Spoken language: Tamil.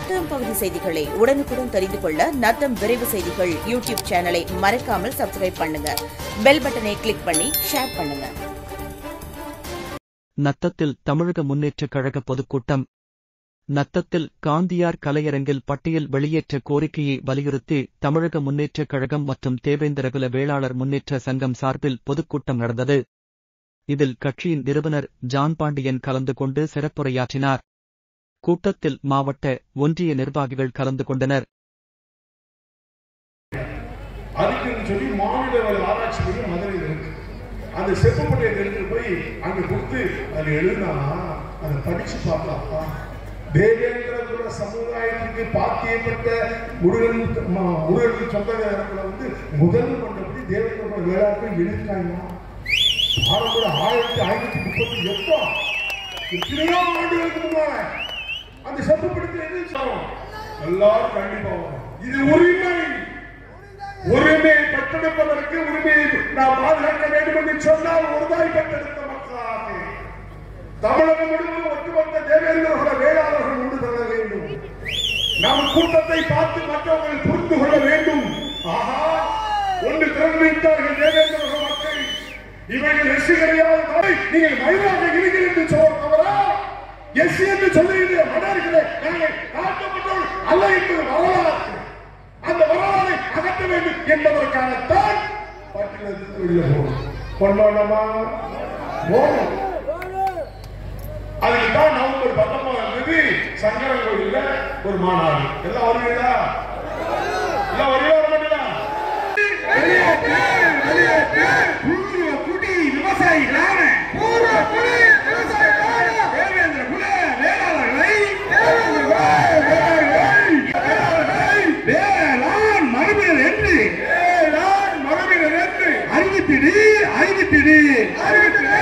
நத்தம் பகுதி செய்திகளை உடனுக்குடன் தெரிந்து கொள்ள நத்தம் விரைவு செய்திகள் யூடியூப் சேனலை மறக்காமல் சப்ஸ்கிரைப் பண்ணுங்க பெல் பட்டனை கிளிக் பண்ணி ஷேர் பண்ணுங்க நத்தத்தில் தமிழக முன்னேற்றக் கழக பொதுக்கூட்டம் நத்தத்தில் காந்தியார் கலையரங்கில் பட்டியல் வெளியேற்ற கோரிக்கையை வலியுறுத்தி தமிழக முன்னேற்றக் கழகம் மற்றும் தேவேந்திரகுல வேளாளர் முன்னேற்ற சங்கம் சார்பில் பொதுக்கூட்டம் நடந்தது இதில் கட்சியின் நிறுவனர் ஜான் பாண்டியன் கலந்து கொண்டு சிறப்புரையாற்றினார் கூட்டத்தில் மாவட்ட ஒன்றிய நிர்வாகிகள் கலந்து கொண்டனர் அதுக்குன்னு சொல்லி மாநிலவள ஆராய்ச்சி மையம் மதுரையில் இருக்கு அந்த செப்பப்பட்டையை எடுத்து போய் அங்க கொடுத்து அது எழுதினா அதை படிச்சு பார்த்தாப்பா தேவேந்திர குல சமுதாயத்துக்கு பாத்தியப்பட்ட முருகன் ம- முருகனுக்கு சொந்தக்காரர்களை வந்து முதல் கொண்டபடி தேவேந்திர குல வேளாண்மை எழுதிட்டாங்க பாரம்பரிய ஆயிரத்தி ஐநூத்தி முப்பத்தி எட்டா எத்தனையோ ஆண்டுகளுக்கு முன்னால அந்த செப்பப்படத்தில் எழுதி எல்லாரும் கண்டிப்பா வரும் இது உரிமை உரிமையை பெற்றெடுப்பதற்கு உரிமையை நாம் பாதுகாக்க வேண்டும் என்று சொன்னால் ஒருதாய் பெற்றெடுத்த மக்களாக தமிழகம் முழுவதும் ஒட்டுமொத்த தேவேந்திரகுல வேளாளர்கள் ஒன்று தர வேண்டும் நம் கூட்டத்தை பார்த்து மற்றவர்கள் புரிந்து கொள்ள வேண்டும் ஆஹா ஒன்று திறந்து விட்டார்கள் தேவேந்திரகுல மக்கள் இவர்கள் எஸ்சி கிடையாது நீங்கள் மயிலாக இருக்கிறீர்கள் என்று சொல்ல தவறா எஸ்சி என்று சொல்லுகிற மன்னர்களே நாங்கள் தாக்கப்பட்டோர் அல்ல என்பது வரலாறு அந்த வரலாறை அகற்ற வேண்டும் என்பதற்காகத்தான் பட்டியலிருந்து வெளியே போகணும் கொண்டாடமா போகணும் அதுக்கு தான் நவம்பர் பத்தொன்பதாம் தேதி சங்கரன் கோயில்ல ஒரு மாநாடு எல்லாம் வருவீங்களா எல்லாம் வருவீங்களா வர மாட்டீங்களா வெளியேற்று வெளியேற்று பூர்வ குடி விவசாயிகளான பூர்வ குடி விவசாயிகளான தேவேந்திர குல வேளாளர்களை தேவேந்திர குல வேளாளர்களை வேளாளர்களை வேளாண் மரபினர் என்று வேளாண் மரபினர் என்று அறிவித்திடு அறிவித்திடு அறிவித்திடு